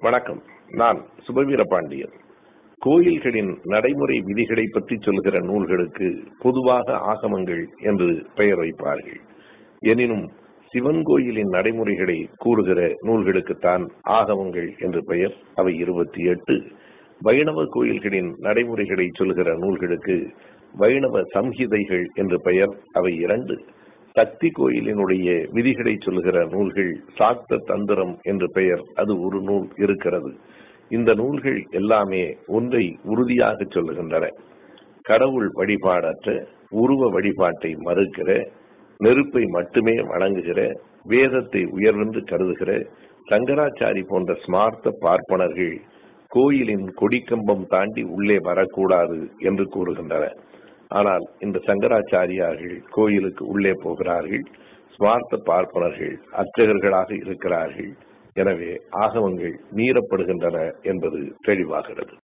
வணக்கம் நான் சுபவீர பாண்டியன் கோயில்களின் நடைமுறை விதிகளை பற்றி சொல்கிற நூல்களுக்கு பொதுவாக ஆகமங்கள் என்று பெயர் வைப்பார்கள் எனினும் சிவன் கோயிலின் நடைமுறைகளை கூறுகிற நூல்களுக்குத்தான் ஆகமங்கள் என்று பெயர் அவை இருபத்தி எட்டு வைணவ கோயில்களின் நடைமுறைகளை சொல்கிற நூல்களுக்கு வைணவ சம்ஹிதைகள் என்று பெயர் அவை இரண்டு சக்தி கோயிலினுடைய விதிகளை சொல்கிற நூல்கள் சாக்த தந்திரம் என்று பெயர் அது ஒரு நூல் இருக்கிறது இந்த நூல்கள் எல்லாமே ஒன்றை உறுதியாக சொல்லுகின்றன கடவுள் வழிபாடற்ற உருவ வழிபாட்டை மறுக்கிற நெருப்பை மட்டுமே வணங்குகிற வேதத்தை உயர்வென்று கருதுகிற சங்கராச்சாரி போன்ற ஸ்மார்த்த பார்ப்பனர்கள் கோயிலின் கொடிக்கம்பம் தாண்டி உள்ளே வரக்கூடாது என்று கூறுகின்றன ஆனால் இந்த சங்கராச்சாரியார்கள் கோயிலுக்கு உள்ளே போகிறார்கள் ஸ்மார்த்த பார்ப்பனர்கள் அர்ச்சகர்களாக இருக்கிறார்கள் எனவே ஆகவங்கள் மீறப்படுகின்றன என்பது தெளிவாகிறது